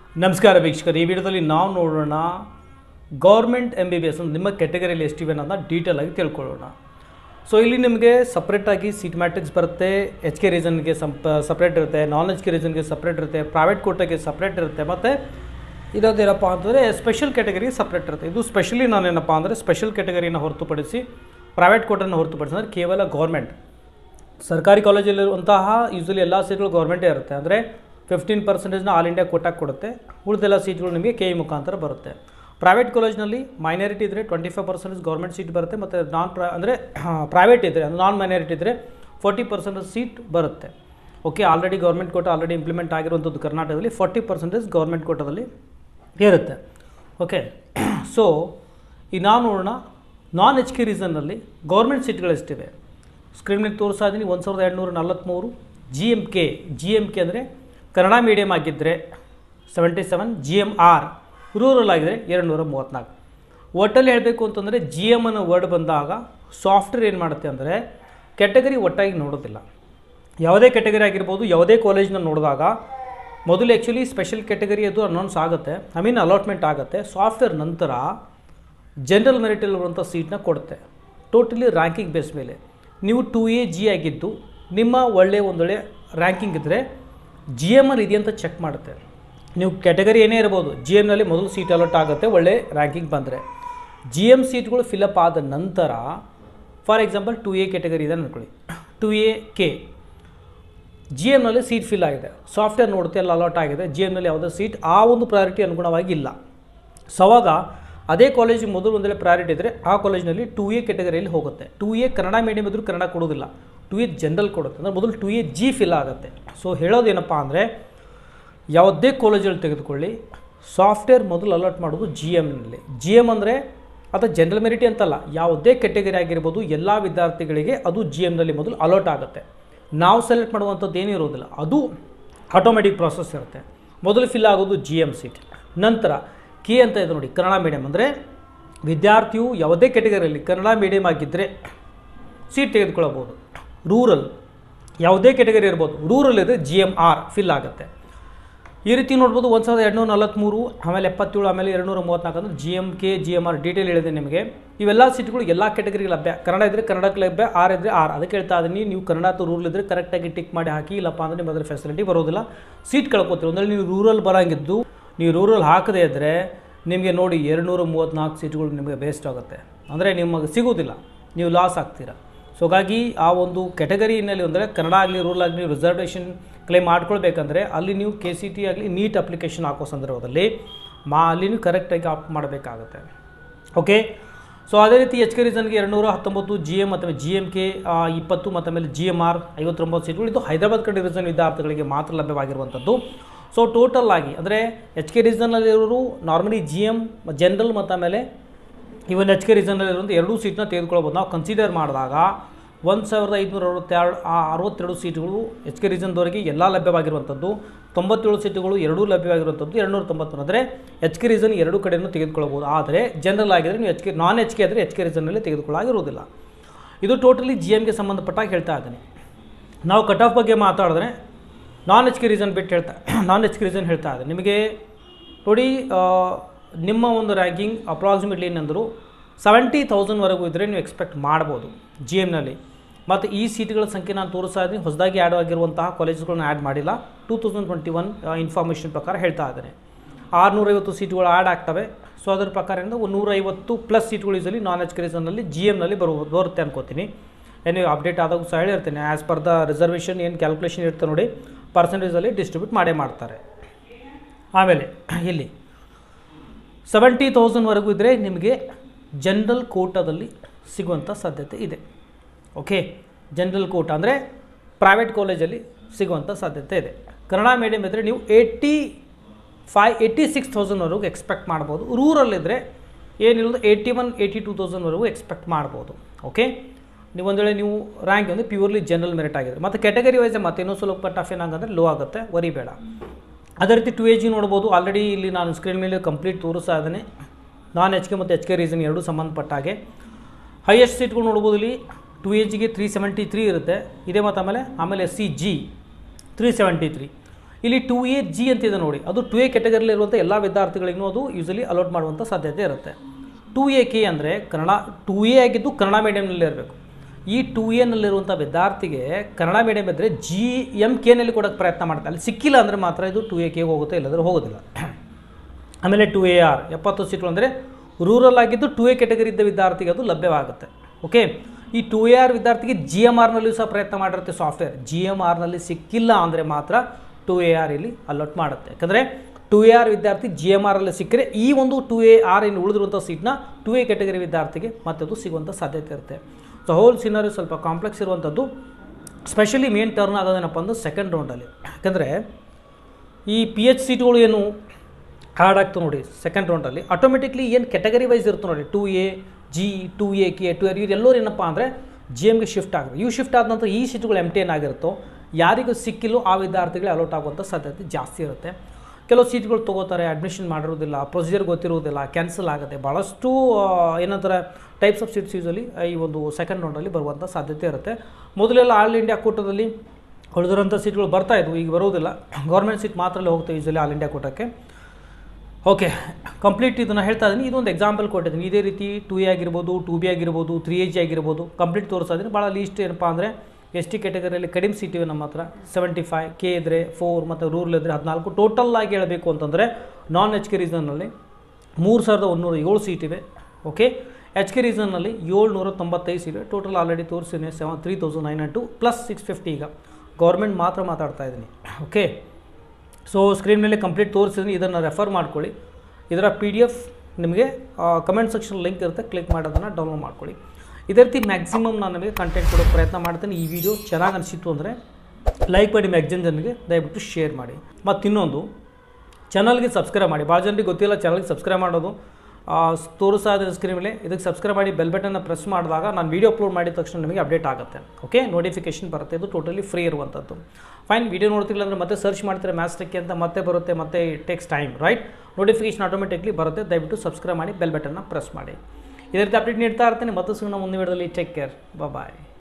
ನಮಸ್ಕಾರ ವೀಕ್ಷಕರು ಈ ವಿಡಿಯೋದಲ್ಲಿ ನಾವು ನೋಡೋಣ government M B B S ನಿಮ್ಮ ಕೆಟಗರಿಯಲ್ಲಿ ಎಷ್ಟಿವೆ ಅನ್ನೋದನ್ನ ಡೀಟೇಲ್ ಆಗಿ ತಿಳ್ಕೊಳ್ಳೋಣ ಸೊ ಇಲ್ಲಿ ನಿಮಗೆ ಸಪ್ರೇಟಾಗಿ ಸೀಟ್ ಮ್ಯಾಟ್ರಿಕ್ಸ್ ಬರುತ್ತೆ ಎಚ್ ಕೆ ರೀಸನ್ಗೆ ಸಂಪ ಸಪ್ರೇಟ್ ಇರುತ್ತೆ ನಾನ್ ಎಚ್ ಕೆ ರೀಸನ್ಗೆ ಸಪ್ರೇಟ್ ಇರುತ್ತೆ ಪ್ರೈವೇಟ್ ಕೋಟಾಗೆ ಸಪ್ರೇಟ್ ಇರುತ್ತೆ ಮತ್ತು ಇರೋದೇನಪ್ಪ ಅಂತಂದರೆ ಸ್ಪೆಷಲ್ ಕ್ಯಾಟಗರಿಗೆ ಸಪ್ರೇಟ್ ಇರುತ್ತೆ ಇದು ಸ್ಪೆಷಲಿ ನಾನೇನಪ್ಪ ಅಂದರೆ ಸ್ಪೆಷಲ್ ಕ್ಯಾಟಗರಿನ ಹೊರತುಪಡಿಸಿ ಪ್ರೈವೇಟ್ ಕೋಟನ್ನು ಹೊರತುಪಡಿಸಿ ಅಂದರೆ ಕೇವಲ ಗೌರ್ಮೆಂಟ್ ಸರ್ಕಾರಿ ಕಾಲೇಜಲ್ಲಿರುವಂತಹ ಯೂಸಲಿ ಎಲ್ಲ ಸೀಟ್ಗಳು ಗೌರ್ಮೆಂಟೇ ಇರುತ್ತೆ ಅಂದರೆ ಫಿಫ್ಟೀನ್ ಪರ್ಸೆಂಟೇಜ್ನ ಆಲ್ ಇಂಡಿಯಾ ಕೋಟಾಗಿ ಕೊಡುತ್ತೆ ಉಳಿದೆಲ್ಲ ಸೀಟ್ಗಳು ನಿಮಗೆ ಕೆ ಇ ಮುಖಾಂತರ ಬರುತ್ತೆ ಪ್ರೈವೇಟ್ ಕಾಲೇಜ್ನಲ್ಲಿ ಮೈನಾರಿಟಿ ಇದ್ದರೆ twenty five percentage government seat ಬರುತ್ತೆ ಮತ್ತು ನಾನ್ ಪ್ರೈ ಅಂದರೆ ಪ್ರೈವೇಟ್ ಇದ್ದರೆ ಅಂದರೆ ನಾನ್ ಮೈನಾರಿಟಿ ಇದ್ದರೆ ಫೋರ್ಟಿ ಪರ್ಸೆಂಟೇಜ್ ಸೀಟ್ ಬರುತ್ತೆ okay already government quota already implement ಆಗಿರುವಂಥದ್ದು ಕರ್ನಾಟಕದಲ್ಲಿ ಫಾರ್ಟಿ ಪರ್ಸೆಂಟೇಜ್ ಗೌರ್ಮೆಂಟ್ ಕೋಟದಲ್ಲಿ ಇರುತ್ತೆ ಓಕೆ ಸೊ ಈ ನಾವು ನೋಡೋಣ ನಾನ್ ಎಚ್ ಕೆ ರೀಸನ್ನಲ್ಲಿ ಗೌರ್ಮೆಂಟ್ ಸೀಟ್ಗಳು ಎಷ್ಟಿವೆ ಸ್ಕ್ರೀನ್ಗೆ ತೋರಿಸ್ತಾ ಇದ್ದೀನಿ ಒಂದು ಸಾವಿರದ ಎರಡುನೂರ ನಲ್ವತ್ತ್ಮೂರು G M K G M K ಅಂದರೆ ಕನ್ನಡ ಮೀಡಿಯಮ್ ಆಗಿದ್ದರೆ seventy seven G M R rural ಆಗಿದ್ದರೆ ಎರಡು ನೂರ ಮೂವತ್ತ್ನಾಲ್ಕು ಒಟ್ಟಲ್ಲಿ ಹೇಳಬೇಕು ಅಂತಂದರೆ ಜಿ ಎಮ್ ಅನ್ನೋ ವರ್ಡ್ ಬಂದಾಗ ಸಾಫ್ಟ್ವೇರ್ ಏನು ಮಾಡುತ್ತೆ ಅಂದರೆ ಕೆಟಗರಿ ಒಟ್ಟಾಗಿ ನೋಡೋದಿಲ್ಲ ಯಾವುದೇ ಕೆಟಗರಿ ಆಗಿರ್ಬೋದು ಯಾವುದೇ ಕಾಲೇಜ್ನ ನೋಡಿದಾಗ ಮೊದಲು ಆ್ಯಕ್ಚುಲಿ ಸ್ಪೆಷಲ್ ಕೆಟಗರಿ ಅದು ಅನೌನ್ಸ್ ಆಗುತ್ತೆ ಐ ಮೀನ್ ಅಲಾಟ್ಮೆಂಟ್ ಆಗುತ್ತೆ ಸಾಫ್ಟ್ವೇರ್ ನಂತರ ಜನರಲ್ ಮೆರಿಟಲ್ಲಿ ಬರುವಂಥ ಸೀಟ್ನ ಕೊಡುತ್ತೆ ಟೋಟಲಿ ರ್ಯಾಂಕಿಂಗ್ ಬೇಸ್ ಮೇಲೆ ನೀವು ಟು ಎ ಜಿ ಆಗಿದ್ದು ನಿಮ್ಮ ಒಳ್ಳೆಯ ಒಂದೊಳ್ಳೆ ರ್ಯಾಂಕಿಂಗ್ ಇದ್ದರೆ ಜಿ ಎಮ್ ಅಲ್ಲಿ ಇದೆಯಂತ ಚೆಕ್ ಮಾಡುತ್ತೆ ನೀವು ಕ್ಯಾಟಗರಿ ಏನೇ ಇರ್ಬೋದು ಜಿ ಎಮ್ನಲ್ಲಿ ಮೊದಲು ಸೀಟ್ ಅಲಾಟ್ ಆಗುತ್ತೆ ಒಳ್ಳೆ ರ್ಯಾಂಕಿಂಗ್ ಬಂದರೆ ಜಿ ಎಮ್ ಸೀಟ್ಗಳು ಫಿಲಪ್ ಆದ ನಂತರ for example two A category ಇದೆ ಅಂದ್ಕೊಳ್ಳಿ ಟು ಎ ಕೆ ಜಿ ಎಮ್ನಲ್ಲಿ ಸೀಟ್ ಫಿಲ್ ಆಗಿದೆ ಸಾಫ್ಟ್ವೇರ್ ನೋಡುತ್ತೆ ಎಲ್ಲ ಅಲಾಟ್ ಆಗಿದೆ ಜಿ ಎಮ್ನಲ್ಲಿ ಯಾವುದೇ ಸೀಟ್ ಆ ಒಂದು ಪ್ರಯಾರಿಟಿ ಅನುಗುಣವಾಗಿ ಇಲ್ಲ ಸೊ ಅವಾಗ ಅದೇ ಕಾಲೇಜಿಗೆ ಮೊದಲು ಒಂದೆಲ್ಲ ಪ್ರಯಾರಿಟಿ ಇದ್ದರೆ ಆ ಕಾಲೇಜಿನಲ್ಲಿ ಟು ಎ ಕೆಟಗರಿಯಲ್ಲಿ ಹೋಗುತ್ತೆ ಟು ಎ ಕನ್ನಡ ಮೀಡಿಯಮ್ ಇದ್ದರೂ ಕನ್ನಡ ಕೊಡೋದಿಲ್ಲ ಟು ಎ ಜನರಲ್ ಕೊಡುತ್ತೆ ಅಂದರೆ ಮೊದಲು ಟು ಎ ಜಿ ಫಿಲ್ ಆಗುತ್ತೆ ಸೊ ಹೇಳೋದೇನಪ್ಪ ಅಂದರೆ ಯಾವುದೇ ಕಾಲೇಜಲ್ಲಿ ತೆಗೆದುಕೊಳ್ಳಿ ಸಾಫ್ಟ್ವೇರ್ ಮೊದಲು ಅಲಾಟ್ ಮಾಡೋದು ಜಿ ಎಮ್ನಲ್ಲಿ ಜಿ ಎಮ್ ಅಂದರೆ ಅದು ಜನರಲ್ ಮೆರಿಟಿ ಅಂತಲ್ಲ ಯಾವುದೇ ಕೆಟಗರಿ ಆಗಿರ್ಬೋದು ಎಲ್ಲ ವಿದ್ಯಾರ್ಥಿಗಳಿಗೆ ಅದು ಜಿ ಎಮ್ನಲ್ಲಿ ಮೊದಲು ಅಲಾಟ್ ಆಗುತ್ತೆ ನಾವು ಸೆಲೆಕ್ಟ್ ಮಾಡುವಂಥದ್ದು ಏನೂ ಇರೋದಿಲ್ಲ ಅದು ಆಟೋಮೆಟಿಕ್ ಪ್ರಾಸೆಸ್ ಇರುತ್ತೆ ಮೊದಲು ಫಿಲ್ ಆಗೋದು ಜಿ ಎಮ್ ಸೀಟ್ ನಂತರ ಕೆ ಅಂತ ಇದೆ ನೋಡಿ ಕನ್ನಡ ಮೀಡಿಯಮ್ ಅಂದರೆ ವಿದ್ಯಾರ್ಥಿಯು ಯಾವುದೇ ಕೆಟಗರಿಯಲ್ಲಿ ಕನ್ನಡ ಮೀಡಿಯಮ್ ಆಗಿದ್ದರೆ ಸೀಟ್ ತೆಗೆದುಕೊಳ್ಳಬಹುದು ರೂರಲ್ ಯಾವುದೇ ಕೆಟಗರಿ ಇರ್ಬೋದು ರೂರಲ್ ಇದ್ದರೆ ಜಿ ಎಮ್ ಆರ್ ಫಿಲ್ ಆಗುತ್ತೆ ಈ ರೀತಿ ನೋಡ್ಬೋದು ಒಂದು ಸಾವಿರದ ಎರಡುನೂರ ನಲವತ್ತ್ಮೂರು ಆಮೇಲೆ ಎಪ್ಪತ್ತೇಳು ಆಮೇಲೆ ಎರಡುನೂರ ಮೂವತ್ತ್ನಾಲ್ಕು ಅಂದರೆ G M K G M R detail ಹೇಳಿದೆ ನಿಮಗೆ ಇವೆಲ್ಲ ಸೀಟ್ಗಳು ಎಲ್ಲ ಕೆಟಗರಿಗೆ ಲಭ್ಯ ಕನ್ನಡ ಇದ್ದರೆ ಕನ್ನಡಕ್ಕೆ ಲಭ್ಯ ಆರ್ ಇದ್ದರೆ ಆರ್ ಅದಕ್ಕೆ ಹೇಳ್ತಾ ಇದ್ದೀನಿ ನೀವು ಕನ್ನಡ ಅಥವಾ ರೂರಲ್ ಇದ್ದರೆ ಕರೆಕ್ಟಾಗಿ ಟಿಕ್ ಮಾಡಿ ಹಾಕಿ ಇಲ್ಲಪ್ಪ ಅಂದರೆ ನಿಮಗೆ ಅದರ ಫೆಸಿಲಿಟಿ ಬರೋದಿಲ್ಲ ಸೀಟ್ ಕಳ್ಕೊತೀರಿ ಒಂದಲ್ಲಿ ನೀವು ರೂರಲ್ ಬರೋಂಗಿದ್ದು ನೀವು ರೂರಲ್ ಹಾಕದೇ ಇದ್ದರೆ ನಿಮಗೆ ನೋಡಿ ಎರಡುನೂರ ಮೂವತ್ತ್ನಾಲ್ಕು ಸೀಟ್ಗಳು ನಿಮಗೆ ವೇಸ್ಟ್ ಆಗುತ್ತೆ ಅಂದರೆ ನಿಮಗೆ ಸಿಗೋದಿಲ್ಲ ನೀವು ಲಾಸ್ ಆಗ್ತೀರಾ ಸೊ ಹಾಗಾಗಿ ಆ ಒಂದು ಕೆಟಗರಿನಲ್ಲಿ ಅಂದರೆ ಕನ್ನಡ ಆಗಲಿ ರೂರಲ್ ಆಗಲಿ ರಿಸರ್ವೇಷನ್ ಕ್ಲೈಮ್ ಮಾಡ್ಕೊಳ್ಬೇಕಂದ್ರೆ ಅಲ್ಲಿ ನೀವು ಕೆ ಸಿ ಟಿ ಆಗಲಿ ನೀಟ್ ಅಪ್ಲಿಕೇಶನ್ ಹಾಕೋ ಸಂದರ್ಭದಲ್ಲಿ ಮಾ ಅಲ್ಲಿ ನೀವು ಕರೆಕ್ಟಾಗಿ ಆಪ್ಟ್ ಮಾಡಬೇಕಾಗುತ್ತೆ ಓಕೆ ಸೊ ಅದೇ ರೀತಿ ಎಚ್ ಕೆ ರೀಸನ್ಗೆ ಎರಡುನೂರ ಹತ್ತೊಂಬತ್ತು ಜಿ ಎಮ್ ಮತ್ತು ಜಿ ಎಮ್ ಕೆ ಇಪ್ಪತ್ತು ಮತ್ತು ಆಮೇಲೆ ಜಿ ಎಮ್ ಆರ್ ಐವತ್ತೊಂಬತ್ತು ಸೀಟ್ಗಳು ಇದು ಹೈದರಾಬಾದ್ ಕಡೆ ರೀಸನ್ ವಿದ್ಯಾರ್ಥಿಗಳಿಗೆ ಮಾತ್ರ ಲಭ್ಯವಾಗಿರುವಂಥದ್ದು ಸೊ ಟೋಟಲ್ ಆಗಿ ಅಂದರೆ ಎಚ್ ಕೆ ರೀಸನಲ್ಲಿರೋರು ನಾರ್ಮಲಿ ಜಿ ಎಮ್ ಜನರಲ್ ಮತ್ತು ಆಮೇಲೆ ಇವನ್ ಎಚ್ ಕೆ ರೀಸನಲ್ಲಿರುವಂಥ ಎರಡೂ ಸೀಟ್ನ ತೆಗೆದುಕೊಳ್ಬೋದು ನಾವು ಕನ್ಸಿಡರ್ ಮಾಡಿದಾಗ ಒಂದು ಸಾವಿರದ ಐದುನೂರ ಅರವತ್ತೆರಡು ಆ ಅರವತ್ತೆರಡು ಸೀಟುಗಳು ಎಚ್ ಕೆ ರೀಸನ್ದವರೆಗೆ ಎಲ್ಲ ಲಭ್ಯವಾಗಿರುವಂಥದ್ದು ತೊಂಬತ್ತೇಳು ಸೀಟುಗಳು ಎರಡೂ ಲಭ್ಯವಾಗಿರುವಂಥದ್ದು ಎರಡುನೂರ ತೊಂಬತ್ತೊಂದು ಅಂದರೆ ಎಚ್ ಕೆ ರೀಸನ್ ಎರಡೂ ಕಡೆಯೂ ತೆಗೆದುಕೊಳ್ಬೋದು ಆದರೆ ಜನರಲ್ ಆಗಿದ್ದರೆ ನೀವು H K non H K ಆದರೆ ಎಚ್ ಕೆ ರೀಸನ್ನಲ್ಲಿ ತೆಗೆದುಕೊಳ್ಳಾಗಿರುವುದಿಲ್ಲ ಇದು ಟೋಟಲಿ ಜಿ ಎಮ್ಗೆ ಸಂಬಂಧಪಟ್ಟಾಗ ಹೇಳ್ತಾ ಇದ್ದೀನಿ ನಾವು ಕಟ್ ಆಫ್ ಬಗ್ಗೆ ಮಾತಾಡಿದ್ರೆ ನಾನ್ ಎಚ್ ಕೆ ರೀಸನ್ ಬಿಟ್ಟು ಹೇಳ್ತಾ ನಾನ್ ಎಚ್ ಕೆ ರೀಸನ್ ಹೇಳ್ತಾ ಇದ್ದೀನಿ ನಿಮಗೆ ನೋಡಿ ಆ, ನಿಮ್ಮ ಒಂದು ರ್ಯಾಂಕಿಂಗ್ ಅಪ್ರಾಕ್ಸಿಮೇಟ್ಲಿ ಏನಂದರು ಸೆವೆಂಟಿ ತೌಸಂಡ್ವರೆಗೂ ಇದ್ದರೆ ನೀವು ಎಕ್ಸ್ಪೆಕ್ಟ್ ಮಾಡ್ಬೋದು ಜಿ ಎಮ್ನಲ್ಲಿ ಮತ್ತು ಈ ಸೀಟ್ಗಳ ಸಂಖ್ಯೆ ನಾನು ತೋರಿಸ್ತಾ ಇದ್ದೀನಿ ಹೊಸದಾಗಿ ಆ್ಯಡ್ ಆಗಿರುವಂತಹ ಕಾಲೇಜುಗಳನ್ನ ಆ್ಯಡ್ ಮಾಡಿಲ್ಲ two thousand twenty one information ಪ್ರಕಾರ ಹೇಳ್ತಾ ಇದ್ದೇನೆ ಆರುನೂರೈವತ್ತು ಸೀಟುಗಳು ಆ್ಯಡ್ ಆಗ್ತವೆ ಸೊ ಅದರ ಪ್ರಕಾರದಿಂದ ಒಂದು ನೂರೈವತ್ತು ಪ್ಲಸ್ ಸೀಟ್ಗಳು ಈಸಲಿ ನಾನ್ ಎಚ್ ರೀಸನ್ನಲ್ಲಿ ಜಿ ಎಮ್ನಲ್ಲಿ ಬರ್ಬೋದು ಬರುತ್ತೆ ಅನ್ಕೋತೀನಿ ಏನು ಅಪ್ಡೇಟ್ ಆದಾಗ ಸಹ ಹೇಳಿರ್ತೀನಿ ಆ್ಯಸ್ ಪರ್ ದ ರಿಸರ್ವೇಷನ್ ಏನು ಕ್ಯಾಲ್ಕುಲೇಷನ್ ಇರುತ್ತೆ ನೋಡಿ ಪರ್ಸೆಂಟೇಜಲ್ಲಿ ಡಿಸ್ಟ್ರಿಬ್ಯೂಟ್ ಮಾಡೇ ಮಾಡ್ತಾರೆ ಆಮೇಲೆ ಇಲ್ಲಿ ಸೆವೆಂಟಿ ತೌಸಂಡ್ವರೆಗೂ ಇದ್ದರೆ ನಿಮಗೆ ಜನರಲ್ ಕೋಟಾದಲ್ಲಿ ಸಿಗುವಂಥ ಸಾಧ್ಯತೆ ಇದೆ ಓಕೆ ಜನರಲ್ ಕೋಟ ಅಂದರೆ ಪ್ರೈವೇಟ್ ಕಾಲೇಜಲ್ಲಿ ಸಿಗುವಂಥ ಸಾಧ್ಯತೆ ಇದೆ ಕನ್ನಡ ಮೀಡಿಯಮ್ ಇದ್ದರೆ ನೀವು ಏಯ್ಟಿ ಫೈ ಏಯ್ಟಿ ಸಿಕ್ಸ್ ತೌಸಂಡ್ವರೆಗೂ ಎಕ್ಸ್ಪೆಕ್ಟ್ ಮಾಡ್ಬೋದು ರೂರಲ್ ಇದ್ದರೆ ಏನಿರೋದು ಏಯ್ಟಿ ಒನ್ ಏಯ್ಟಿ ಟೂ ತೌಸಂಡ್ವರೆಗೂ ಎಕ್ಸ್ಪೆಕ್ಟ್ ಮಾಡ್ಬೋದು ಓಕೆ ನೀವು ಒಂದು ವೇಳೆ ನೀವು ರ್ಯಾಂಕ್ ಅಂದರೆ ಪ್ಯೂರ್ಲಿ ಜನರಲ್ ಮೆರಿಟ್ ಆಗಿದೆ ಮತ್ತು ಕ್ಯಾಟಗರಿ ವೈಸ್ ಮತ್ತೆ ಇನ್ನೂ ಸ್ವಲ್ಪ ಟಫ್ ಏನಾಗಂದ್ರೆ ಲೋ ಆಗುತ್ತೆ ವರಿ ಬೇಡ ಅದೇ ರೀತಿ ಟು ಎ ಜಿ ನೋಡ್ಬೋದು ಆಲ್ರೆಡಿ ಇಲ್ಲಿ ನಾನು ಸ್ಕ್ರೀನ್ ಮೇಲೆ ಕಂಪ್ಲೀಟ್ ತೋರಿಸ್ತಾ ಇದ್ದೇನೆ ನಾನ್ ಎಚ್ ಕೆ ಮತ್ತು ಎಚ್ ಕೆ ರೀಸನ್ ಎರಡೂ ಸಂಬಂಧಪಟ್ಟ ಹಾಗೆ ಹೈಯೆಸ್ಟ್ ಸೀಟ್ಗಳು ನೋಡ್ಬೋದು ಇಲ್ಲಿ ಟು ಎ ಜಿಗೆ ತ್ರೀ ಸೆವೆಂಟಿ ತ್ರೀ ಇರುತ್ತೆ ಇದೇ ಮತ್ತು ಆಮೇಲೆ ಆಮೇಲೆ C G three seventy three ಇಲ್ಲಿ ಟು ಎ ಜಿ ಅಂತಿದೆ ನೋಡಿ ಅದು ಟು ಎ ಕೆಟಗರಿಲಿರುವಂಥ ಎಲ್ಲ ವಿದ್ಯಾರ್ಥಿಗಳಿಗೂ ಅದು ಯೂಸಲಿ ಅಲೋಟ್ ಮಾಡುವಂಥ ಸಾಧ್ಯತೆ ಇರುತ್ತೆ ಟು ಎ ಕೆ ಅಂದರೆ ಕನ್ನಡ ಟು ಎ ಆಗಿದ್ದು ಕನ್ನಡ ಮೀಡಿಯಮ್ನಲ್ಲಿ ಇರಬೇಕು ಈ ಟು ಎನಲ್ಲಿರುವಂಥ ವಿದ್ಯಾರ್ಥಿಗೆ ಕನ್ನಡ ಮೀಡಿಯಮ್ ಇದ್ದರೆ ಜಿ ಎಮ್ ಕೆನಲ್ಲಿ ಕೊಡೋಕ್ಕೆ ಪ್ರಯತ್ನ ಮಾಡ್ತಾರೆ ಅಲ್ಲಿ ಸಿಕ್ಕಿಲ್ಲ ಅಂದರೆ ಮಾತ್ರ ಇದು ಟು ಎ ಕೆ ಹೋಗುತ್ತೆ ಇಲ್ಲದ್ರೆ ಹೋಗೋದಿಲ್ಲ ಆಮೇಲೆ ಟು ಎ ಆರ್ ಎಪ್ಪತ್ತು ಸೀಟ್ಗಳು ಅಂದರೆ ರೂರಲ್ ಆಗಿದ್ದು ಟು ಎ ಕೆಟಗರಿ ಇದ್ದ ವಿದ್ಯಾರ್ಥಿಗೆ ಅದು ಲಭ್ಯವಾಗುತ್ತೆ ಓಕೆ ಈ ಟು ಎ ಆರ್ ವಿದ್ಯಾರ್ಥಿಗೆ ಜಿ ಎಮ್ ಆರ್ನಲ್ಲಿಯೂ ಸಹ ಪ್ರಯತ್ನ ಮಾಡಿರುತ್ತೆ ಸಾಫ್ಟ್ವೇರ್ ಜಿ ಎಮ್ ಆರ್ನಲ್ಲಿ ಸಿಕ್ಕಿಲ್ಲ ಅಂದರೆ ಮಾತ್ರ ಟು ಎ ಆರ್ ಇಲ್ಲಿ ಅಲೋಟ್ ಮಾಡುತ್ತೆ ಯಾಕಂದರೆ ಟು ಎ ಆರ್ ವಿದ್ಯಾರ್ಥಿ ಜಿ ಎಮ್ ಆರಲ್ಲಿ ಸಿಕ್ಕರೆ ಈ ಒಂದು ಟು ಎ ಆರ್ ಇನ್ನು ಉಳಿದಿರುವಂಥ ಸೀಟ್ನ ಟು ಎ ಕೆಟಗರಿ ವಿದ್ಯಾರ್ಥಿಗೆ ಮತ್ತದು ಸಿಗುವಂಥ ಸಾಧ್ಯತೆ ಇರುತ್ತೆ ಸೊ ಹೋಲ್ ಸಿನಾರಿ ಸ್ವಲ್ಪ ಕಾಂಪ್ಲೆಕ್ಸ್ ಇರುವಂಥದ್ದು ಸ್ಪೆಷಲಿ ಮೇನ್ ಟರ್ನ್ ಆಗೋದೇನಪ್ಪ ಅಂದ್ರೆ ಸೆಕೆಂಡ್ ರೌಂಡಲ್ಲಿ ಯಾಕಂದರೆ ಈ ಪಿ ಎಚ್ ಸೀಟ್ಗಳು ಏನು ಹಾರ್ಡ್ ಆಗ್ತವೆ ನೋಡಿ ಸೆಕೆಂಡ್ ರೌಂಡಲ್ಲಿ ಆಟೋಮೆಟಿಕ್ಲಿ ಏನು ಕೆಟಗರಿ ವೈಸ್ ಇರುತ್ತೆ ನೋಡಿ two A G two A K two A R ಏನಪ್ಪ ಅಂದರೆ ಜಿ ಎಮ್ಗೆ ಶಿಫ್ಟ್ ಆಗುತ್ತೆ ಇವು ಶಿಫ್ಟ್ ಆದ ನಂತರ ಈ ಸೀಟ್ಗಳು ಎಮ್ ಟಿ ಎನ್ ಆಗಿರುತ್ತೋ ಯಾರಿಗೂ ಸಿಕ್ಕಿಲ್ಲೋ ಆ ವಿದ್ಯಾರ್ಥಿಗಳೇ ಅಲೌಟ್ ಆಗುವಂಥ ಸಾಧ್ಯತೆ ಜಾಸ್ತಿ ಇರುತ್ತೆ ಕೆಲವು ಸೀಟ್ಗಳು ತೊಗೋತಾರೆ ಅಡ್ಮಿಷನ್ ಮಾಡಿರೋದಿಲ್ಲ ಪ್ರೊಸೀಜರ್ ಗೊತ್ತಿರೋದಿಲ್ಲ ಕ್ಯಾನ್ಸಲ್ ಆಗುತ್ತೆ ಭಾಳಷ್ಟು ಆ, ಏನಂತಾರೆ ಟೈಪ್ಸ್ ಆಫ್ ಸೀಟ್ಸ್ ಯೂಸಲಿ ಈ ಒಂದು ಸೆಕೆಂಡ್ ರೌಂಡಲ್ಲಿ ಬರುವಂಥ ಸಾಧ್ಯತೆ ಇರುತ್ತೆ ಮೊದಲೆಲ್ಲ ಆಲ್ ಇಂಡಿಯಾ ಕೂಟದಲ್ಲಿ ಉಳಿದಿರೋಂಥ ಸೀಟ್ಗಳು ಬರ್ತಾ ಇದ್ವು ಈಗ ಬರೋದಿಲ್ಲ ಗೌರ್ಮೆಂಟ್ ಸೀಟ್ ಮಾತ್ರ ಹೋಗ್ತವೆ ಯೂಸಲಿ ಆಲ್ ಇಂಡಿಯಾ ಕೂಟಕ್ಕೆ ಓಕೆ ಕಂಪ್ಲೀಟ್ ಇದನ್ನು ಹೇಳ್ತಾ ಇದ್ದೀನಿ ಇದೊಂದು ಎಕ್ಸಾಂಪಲ್ ಕೊಟ್ಟಿದ್ದೀನಿ ಇದೇ ರೀತಿ ಟು ಎ ಆಗಿರ್ಬೋದು ಟು ಬಿ ಆಗಿರ್ಬೋದು ತ್ರೀ ಎ ಜಿ ಆಗಿರ್ಬೋದು ಕಂಪ್ಲೀಟ್ ತೋರಿಸ್ತಾ ಇದ್ದೀನಿ ಭಾಳ ಲೀಸ್ಟ್ ಏನಪ್ಪ ಅಂದರೆ ಎಸ್ ಟಿ ಕ್ಯಾಟಗರಿಯಲ್ಲಿ ಕಡಿಮೆ ಸೀಟ್ ಇವೆ ನಮ್ಮ ಹತ್ರ ಸೆವೆಂಟಿ ಫೈವ್ ಕೆ ಇದ್ದರೆ ಫೋರ್ ಮತ್ತು ರೂರಲ್ ಇದ್ದರೆ ಹದಿನಾಲ್ಕು ಟೋಟಲ್ ಆಗಿ ಹೇಳಬೇಕು ಅಂತಂದರೆ ನಾನ್ ಎಚ್ ಕೆ ರೀಸನ್ನಲ್ಲಿ ಮೂರು ಸಾವಿರದ ಒಂದೂರ ಏಳು ಸೀಟ್ ಇವೆ ಓಕೆ ಎಚ್ ಕೆ ರೀಸನ್ನಲ್ಲಿ ಏಳ್ನೂರ ತೊಂಬತ್ತೈದು ಸೀಟ್ ಇವೆ ಟೋಟಲ್ ಆಲ್ರೆಡಿ ತೋರಿಸಿದ್ದೀನಿ seven three thousand nine two plus six fifty ಈಗ ಗೌರ್ಮೆಂಟ್ ಮಾತ್ರ ಮಾತಾಡ್ತಾ ಇದ್ದೀನಿ ಓಕೆ ಸೊ ಸ್ಕ್ರೀನ್ ಮೇಲೆ ಕಂಪ್ಲೀಟ್ ತೋರಿಸಿದ್ದೀನಿ ಇದನ್ನು ರೆಫರ್ ಮಾಡ್ಕೊಳ್ಳಿ ಇದರ ಪಿ ಡಿ ಎಫ್ ನಿಮಗೆ ಕಮೆಂಟ್ ಸೆಕ್ಷನ್ ಲಿಂಕ್ ಇರುತ್ತೆ ಕ್ಲಿಕ್ ಮಾಡೋದನ್ನು ಡೌನ್ಲೋಡ್ ಮಾಡ್ಕೊಳ್ಳಿ ಇದೇ ರೀತಿ ಮ್ಯಾಕ್ಸಿಮಮ್ ನಾನು ನಿಮಗೆ ಕಂಟೆಂಟ್ ಕೊಡೋಕ್ಕೆ ಪ್ರಯತ್ನ ಮಾಡ್ತೀನಿ ಈ ವಿಡಿಯೋ ಚೆನ್ನಾಗಿ ಅನಿಸಿತ್ತು ಅಂದರೆ ಲೈಕ್ ಮಾಡಿ ಮ್ಯಾಕ್ಸಿಮಮ್ ಜನರಿಗೆ ದಯವಿಟ್ಟು ಶೇರ್ ಮಾಡಿ ಮತ್ತು ಇನ್ನೊಂದು ಚಾನಲ್ಗೆ ಸಬ್ಸ್ಕ್ರೈಬ್ ಮಾಡಿ ಭಾಳ ಜನರಿಗೆ ಗೊತ್ತಿಲ್ಲ ಚಾನಲ್ಗೆ ಸಬ್ಸ್ಕ್ರೈಬ್ ಮಾಡೋದು ತೋರಿಸ್ತಾ ಇದೆ ಸ್ಕ್ರೀನ್ ಮೇಲೆ ಇದಕ್ಕೆ ಸಬ್ಸ್ಕ್ರೈಬ್ ಮಾಡಿ ಬೆಲ್ ಬಟನ್ನ ಪ್ರೆಸ್ ಮಾಡಿದಾಗ ನಾನು ವೀಡಿಯೋ ಅಪ್ಲೋಡ್ ಮಾಡಿದ ತಕ್ಷಣ ನಿಮಗೆ ಅಪ್ಡೇಟ್ ಆಗುತ್ತೆ ಓಕೆ ನೋಟಿಫಿಕೇಶನ್ ಬರುತ್ತೆ ಇದು ಟೋಟಲಿ ಫ್ರೀ ಇರುವಂಥದ್ದು ಫೈನ್ ವೀಡಿಯೋ ನೋಡ್ತಿಲ್ಲ ಅಂದರೆ ಮತ್ತೆ ಸರ್ಚ್ ಮಾಡ್ತೀರಾ ಮ್ಯಾಥ್ಸ್ ಟೆಕ್ಕೆ ಅಂತ ಮತ್ತೆ ಬರುತ್ತೆ ಮತ್ತೆ it takes time right notification automatically ಬರುತ್ತೆ ದಯವಿಟ್ಟು ಸಬ್ಸ್ಕ್ರೈಬ್ ಮಾಡಿ ಬೆಲ್ ಬಟನ್ನ ಪ್ರೆಸ್ ಮಾಡಿ ಇದೇ ರೀತಿ ಅಪ್ಡೇಟ್ ನೀಡ್ತಾ ಇರ್ತೀನಿ ಮತ್ತೆ ಸಿಗೋಣ ಮುಂದಿನ ವಿಡಿಯೋದಲ್ಲಿ ಟೇಕ್ ಕೇರ್ ಬಾಯ್